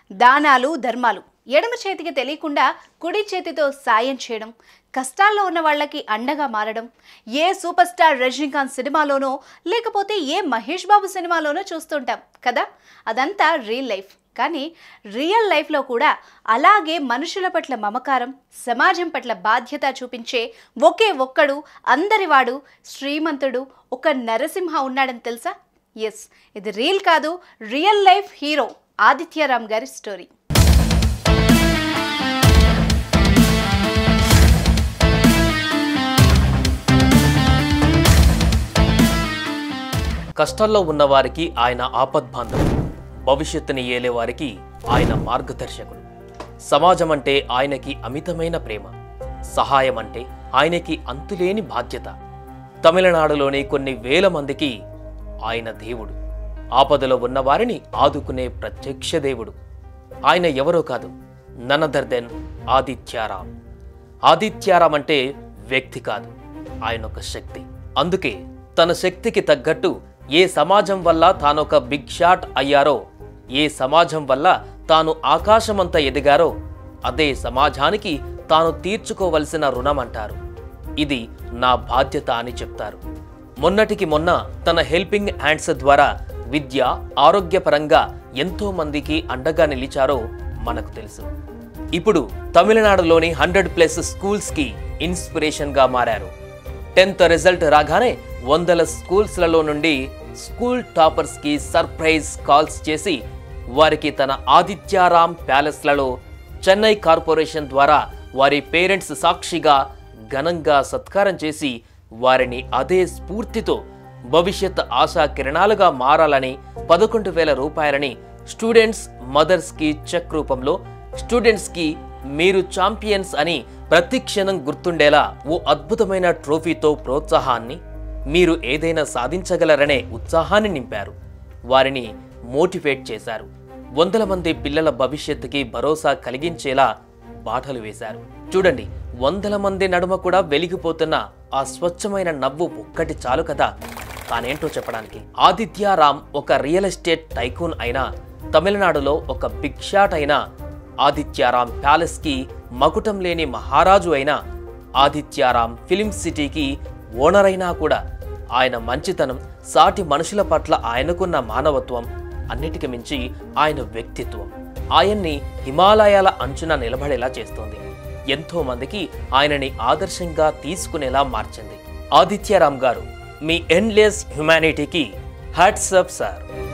దానాలు ధర్మాలు ఎడమ చేతికి తెలియకుండా కుడి చేతితో సాయం చేయడం కష్టాల్లో ఉన్న వాళ్ళకి అండగా మారడం ఏ సూపర్ స్టార్ రజనీకాంత్ సినిమాలోనో లేకపోతే ఏ మహేష్ బాబు సినిమాలోనో చూస్తుంటాం కదా అదంతా రియల్ లైఫ్ కానీ రియల్ లైఫ్లో కూడా అలాగే మనుషుల పట్ల మమకారం సమాజం పట్ల బాధ్యత చూపించే ఒకే ఒక్కడు అందరివాడు శ్రీమంతుడు ఒక నరసింహ ఉన్నాడని తెలుసా ఎస్ ఇది రియల్ కాదు రియల్ లైఫ్ హీరో ఆదిత్యరామ్ గారి స్టోరీ కష్టాల్లో ఉన్నవారికి ఆయన ఆపద్బాంధవుడు భవిష్యత్తుని ఏలేవారికి ఆయన మార్గదర్శకుడు సమాజం అంటే ఆయనకి అమితమైన ప్రేమ సహాయం అంటే ఆయనకి అంతులేని బాధ్యత తమిళనాడులోని కొన్ని వేల మందికి ఆయన దేవుడు ఆపదలో ఉన్నవారిని ఆదుకునే ప్రత్యక్ష దేవుడు ఆయన ఎవరో కాదు ననదర్ దెన్ ఆదిత్యారాం ఆదిత్యారాం అంటే వ్యక్తి కాదు ఆయన ఒక శక్తి అందుకే తన శక్తికి తగ్గట్టు ఏ సమాజం వల్ల తానొక బిగ్ షాట్ అయ్యారో ఏ సమాజం వల్ల తాను ఆకాశమంత ఎదిగారో అదే సమాజానికి తాను తీర్చుకోవలసిన రుణం అంటారు ఇది నా బాధ్యత అని చెప్తారు మొన్నటికి మొన్న తన హెల్పింగ్ హ్యాండ్స్ ద్వారా విద్య ఆరోగ్యపరంగా ఎంతో మందికి అండగా నిలిచారో మనకు తెలుసు ఇప్పుడు తమిళనాడులోని హండ్రెడ్ ప్లస్ స్కూల్స్కి ఇన్స్పిరేషన్గా మారారు టెన్త్ రిజల్ట్ రాగానే వందల స్కూల్స్లలో నుండి స్కూల్ టాపర్స్కి సర్ప్రైజ్ కాల్స్ చేసి వారికి తన ఆదిత్యారాం ప్యాలెస్లలో చెన్నై కార్పొరేషన్ ద్వారా వారి పేరెంట్స్ సాక్షిగా ఘనంగా సత్కారం చేసి వారిని అదే స్ఫూర్తితో భవిష్యత్ ఆశా కిరణాలుగా మారాలని పదకొండు వేల రూపాయలని స్టూడెంట్స్ మదర్స్కి చెక్ రూపంలో స్టూడెంట్స్కి మీరు ఛాంపియన్స్ అని ప్రతి క్షణం గుర్తుండేలా ఓ అద్భుతమైన ట్రోఫీతో ప్రోత్సాహాన్ని మీరు ఏదైనా సాధించగలరనే ఉత్సాహాన్ని నింపారు వారిని మోటివేట్ చేశారు వందల మంది పిల్లల భవిష్యత్తుకి భరోసా కలిగించేలా బాటలు వేశారు చూడండి వందల మంది నడుమ కూడా వెలిగిపోతున్న ఆ స్వచ్ఛమైన నవ్వు ఒక్కటి చాలు కదా తానేంటో చెప్పడానికి ఆదిత్యారామ్ ఒక రియల్ ఎస్టేట్ టైకూన్ అయినా తమిళనాడులో ఒక బిగ్ షాట్ అయినా ఆదిత్యారామ్ ప్యాలెస్కి మకుటం లేని మహారాజు అయిన ఆదిత్యారామ్ ఫిలిం సిటీకి ఓనర్ అయినా కూడా ఆయన మంచితనం సాటి మనుషుల పట్ల ఆయనకున్న మానవత్వం అన్నిటికి మించి ఆయన వ్యక్తిత్వం ఆయన్ని హిమాలయాల అంచున నిలబడేలా చేస్తోంది ఎంతో మందికి ఆయనని ఆదర్శంగా తీసుకునేలా మార్చింది ఆదిత్యారామ్ గారు మీ ఎండ్లెస్ హ్యుమానిటీకి హ్యాట్సప్ సార్